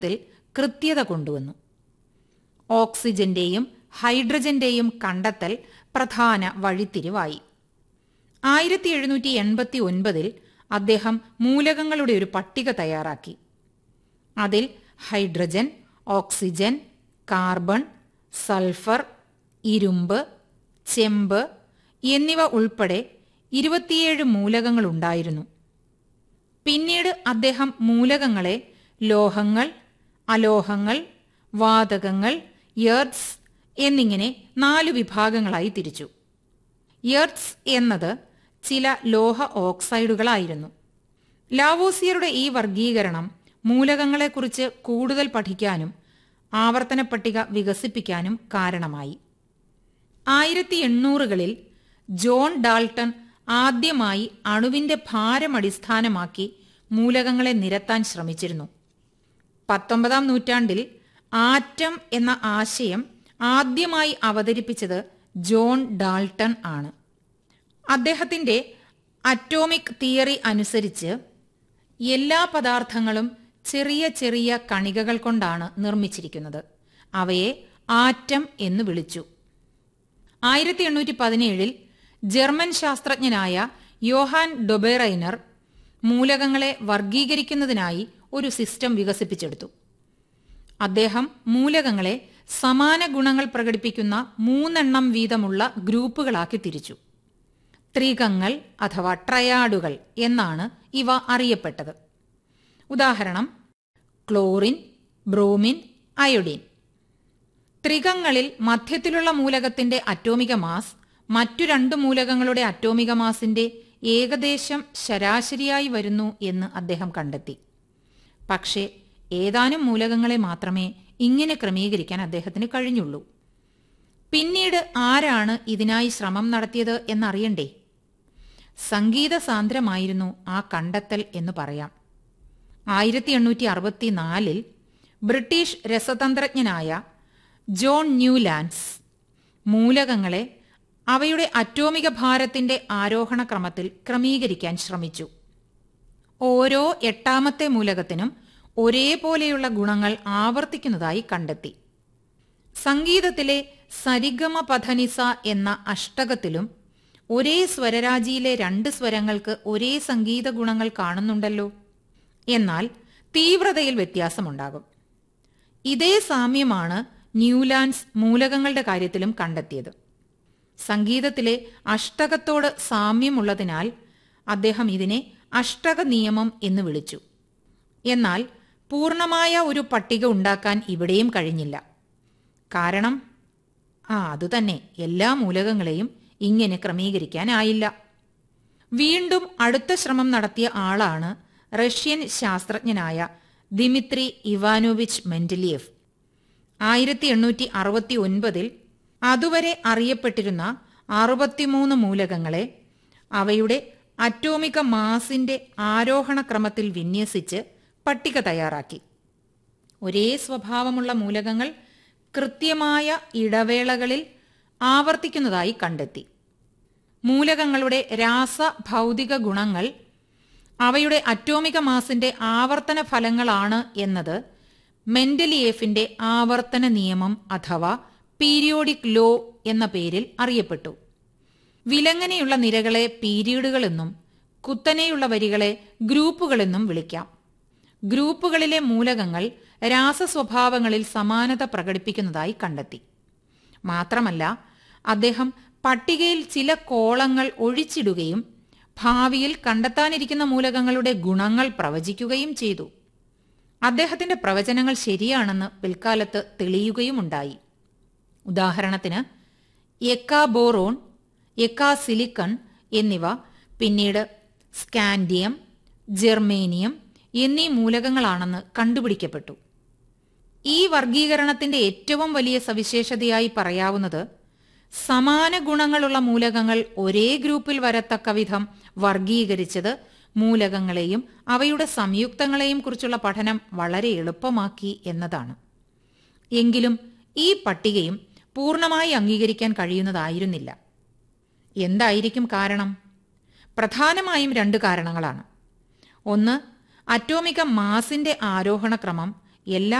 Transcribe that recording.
ത്തിൽ കൃത്യത കൊണ്ടുവന്നു ഓക്സിജന്റെയും ഹൈഡ്രജന്റെയും കണ്ടെത്തൽ പ്രധാന വഴിത്തിരിവായി ആയിരത്തി എഴുന്നൂറ്റി എൺപത്തി ഒൻപതിൽ അദ്ദേഹം മൂലകങ്ങളുടെ ഒരു പട്ടിക തയ്യാറാക്കി അതിൽ ഹൈഡ്രജൻ ഓക്സിജൻ കാർബൺ സൾഫർ ഇരുമ്പ് ചെമ്പ് എന്നിവ ഉൾപ്പെടെ ഇരുപത്തിയേഴ് മൂലകങ്ങളുണ്ടായിരുന്നു പിന്നീട് അദ്ദേഹം മൂലകങ്ങളെ ലോഹങ്ങൾ അലോഹങ്ങൾ വാതകങ്ങൾ യർട്സ് എന്നിങ്ങനെ നാല് വിഭാഗങ്ങളായി തിരിച്ചു യർട്സ് എന്നത് ചില ലോഹ ഓക്സൈഡുകളായിരുന്നു ലാവോസിയറുടെ ഈ വർഗീകരണം മൂലകങ്ങളെക്കുറിച്ച് കൂടുതൽ പഠിക്കാനും ആവർത്തന പട്ടിക വികസിപ്പിക്കാനും കാരണമായി ആയിരത്തി എണ്ണൂറുകളിൽ ജോൺ ഡാൾട്ടൺ ആദ്യമായി അണുവിന്റെ ഭാരം അടിസ്ഥാനമാക്കി മൂലകങ്ങളെ നിരത്താൻ ശ്രമിച്ചിരുന്നു പത്തൊമ്പതാം നൂറ്റാണ്ടിൽ ആറ്റം എന്ന ആശയം ആദ്യമായി അവതരിപ്പിച്ചത് ജോൺ ഡാൾട്ടൺ ആണ് അദ്ദേഹത്തിന്റെ അറ്റോമിക് തിയറി അനുസരിച്ച് എല്ലാ പദാർത്ഥങ്ങളും ചെറിയ ചെറിയ കണികകൾ കൊണ്ടാണ് നിർമ്മിച്ചിരിക്കുന്നത് അവയെ ആറ്റം എന്ന് വിളിച്ചു ആയിരത്തി എണ്ണൂറ്റി പതിനേഴിൽ ജർമ്മൻ ശാസ്ത്രജ്ഞനായ യോഹാൻ ഡൊബെറൈനർ മൂലകങ്ങളെ വർഗീകരിക്കുന്നതിനായി ഒരു സിസ്റ്റം വികസിപ്പിച്ചെടുത്തു അദ്ദേഹം മൂലകങ്ങളെ സമാന ഗുണങ്ങൾ പ്രകടിപ്പിക്കുന്ന മൂന്നെണ്ണം വീതമുള്ള ഗ്രൂപ്പുകളാക്കി തിരിച്ചു ത്രികങ്ങൾ അഥവാ ട്രയാഡുകൾ എന്നാണ് ഇവ അറിയപ്പെട്ടത് ഉദാഹരണം ക്ലോറിൻ ബ്രോമിൻ അയോഡിൻ ത്രികങ്ങളിൽ മധ്യത്തിലുള്ള മൂലകത്തിന്റെ അറ്റോമിക മാസ് മറ്റു രണ്ട് മൂലകങ്ങളുടെ അറ്റോമിക മാസിന്റെ ഏകദേശം ശരാശരിയായി വരുന്നു എന്ന് അദ്ദേഹം കണ്ടെത്തി പക്ഷേ ഏതാനും മൂലകങ്ങളെ മാത്രമേ ഇങ്ങനെ ക്രമീകരിക്കാൻ അദ്ദേഹത്തിന് കഴിഞ്ഞുള്ളൂ പിന്നീട് ആരാണ് ഇതിനായി ശ്രമം നടത്തിയത് എന്നറിയണ്ടേ സംഗീത സാന്ദ്രമായിരുന്നു ആ കണ്ടെത്തൽ എന്ന് പറയാം ആയിരത്തി എണ്ണൂറ്റി അറുപത്തിനാലിൽ ബ്രിട്ടീഷ് രസതന്ത്രജ്ഞനായ ജോൺ ന്യൂലാൻഡ്സ് മൂലകങ്ങളെ അവയുടെ അറ്റോമിക ഭാരത്തിന്റെ ആരോഹണ ക്രമത്തിൽ ക്രമീകരിക്കാൻ ശ്രമിച്ചു ഓരോ എട്ടാമത്തെ മൂലകത്തിനും ഒരേപോലെയുള്ള ഗുണങ്ങൾ ആവർത്തിക്കുന്നതായി കണ്ടെത്തി സംഗീതത്തിലെ സരിഗമ പധനിസ എന്ന അഷ്ടകത്തിലും ഒരേ സ്വരരാജിയിലെ രണ്ട് സ്വരങ്ങൾക്ക് ഒരേ സംഗീത ഗുണങ്ങൾ കാണുന്നുണ്ടല്ലോ എന്നാൽ തീവ്രതയിൽ വ്യത്യാസമുണ്ടാകും ഇതേ സാമ്യമാണ് ന്യൂലാൻഡ്സ് മൂലകങ്ങളുടെ കാര്യത്തിലും കണ്ടെത്തിയത് സംഗീതത്തിലെ അഷ്ടകത്തോട് സാമ്യമുള്ളതിനാൽ അദ്ദേഹം ഇതിനെ അഷ്ടക നിയമം എന്ന് വിളിച്ചു എന്നാൽ പൂർണമായ ഒരു പട്ടിക ഉണ്ടാക്കാൻ ഇവിടെയും കഴിഞ്ഞില്ല കാരണം ആ അതുതന്നെ എല്ലാ മൂലകങ്ങളെയും ഇങ്ങനെ ക്രമീകരിക്കാനായില്ല വീണ്ടും അടുത്ത ശ്രമം നടത്തിയ ആളാണ് റഷ്യൻ ശാസ്ത്രജ്ഞനായ ദിമിത്രി ഇവാനോവിച്ച് മെന്റലിയേവ് ആയിരത്തി എണ്ണൂറ്റി അറുപത്തി ഒൻപതിൽ അതുവരെ അറിയപ്പെട്ടിരുന്ന അറുപത്തിമൂന്ന് മൂലകങ്ങളെ അവയുടെ അറ്റോമിക മാസിന്റെ ആരോഹണ ക്രമത്തിൽ വിന്യസിച്ച് പട്ടിക തയ്യാറാക്കി ഒരേ സ്വഭാവമുള്ള മൂലകങ്ങൾ കൃത്യമായ ഇടവേളകളിൽ ആവർത്തിക്കുന്നതായി കണ്ടെത്തി മൂലകങ്ങളുടെ രാസ ഭൗതിക ഗുണങ്ങൾ അവയുടെ അറ്റോമിക മാസിന്റെ ആവർത്തന ഫലങ്ങളാണ് എന്നത് മെന്റലിയേഫിന്റെ ആവർത്തന നിയമം അഥവാ പീരിയോഡിക് ലോ എന്ന പേരിൽ അറിയപ്പെട്ടു വിലങ്ങനെയുള്ള നിരകളെ പീരീഡുകളെന്നും കുത്തനെയുള്ള വരികളെ ഗ്രൂപ്പുകളെന്നും വിളിക്കാം ഗ്രൂപ്പുകളിലെ മൂലകങ്ങൾ രാസസ്വഭാവങ്ങളിൽ സമാനത പ്രകടിപ്പിക്കുന്നതായി കണ്ടെത്തി മാത്രമല്ല അദ്ദേഹം പട്ടികയിൽ ചില കോളങ്ങൾ ഒഴിച്ചിടുകയും ഭാവിയിൽ കണ്ടെത്താനിരിക്കുന്ന മൂലകങ്ങളുടെ ഗുണങ്ങൾ പ്രവചിക്കുകയും ചെയ്തു അദ്ദേഹത്തിന്റെ പ്രവചനങ്ങൾ ശരിയാണെന്ന് പിൽക്കാലത്ത് തെളിയുകയുമുണ്ടായി ഉദാഹരണത്തിന് എക്കാബോറോൺ എക്കാസിലിക്കൺ എന്നിവ പിന്നീട് സ്കാൻഡിയം ജെർമേനിയം എന്നീ മൂലകങ്ങളാണെന്ന് കണ്ടുപിടിക്കപ്പെട്ടു ഈ വർഗീകരണത്തിന്റെ ഏറ്റവും വലിയ സവിശേഷതയായി പറയാവുന്നത് സമാന ഗുണങ്ങളുള്ള മൂലകങ്ങൾ ഒരേ ഗ്രൂപ്പിൽ വരത്തക്ക വിധം വർഗീകരിച്ചത് മൂലകങ്ങളെയും അവയുടെ സംയുക്തങ്ങളെയും കുറിച്ചുള്ള പഠനം വളരെ എളുപ്പമാക്കി എന്നതാണ് എങ്കിലും ഈ പട്ടികയും പൂർണ്ണമായി അംഗീകരിക്കാൻ കഴിയുന്നതായിരുന്നില്ല എന്തായിരിക്കും കാരണം പ്രധാനമായും രണ്ട് കാരണങ്ങളാണ് ഒന്ന് അറ്റോമിക മാസിന്റെ ആരോഹണ ക്രമം എല്ലാ